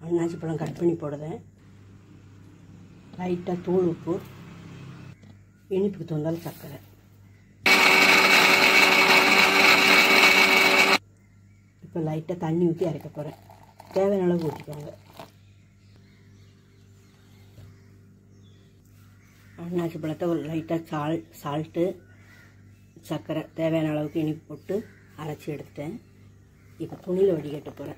அன்னாச்சி பழம் கட் பண்ணி போடுறேன் லைட்டாக தூள் உப்பு இனிப்புக்கு தகுந்தாலும் சர்க்கரை இப்போ லைட்டாக தண்ணி ஊற்றி அரைக்க போகிறேன் தேவையான அளவு ஊற்றிக்கோங்க அன்னாச்சி பழத்தை ஒரு லைட்டாக சால் சால்ட்டு சர்க்கரை தேவையான அளவுக்கு இனிப்பு போட்டு அரைச்சி எடுத்துட்டேன் இப்போ துணியில் வடிகட்ட போகிறேன்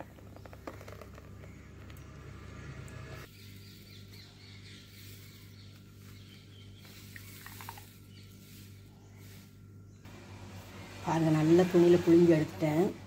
பாருங்கள் நல்ல துணியில் புழிஞ்சு எடுத்துட்டேன்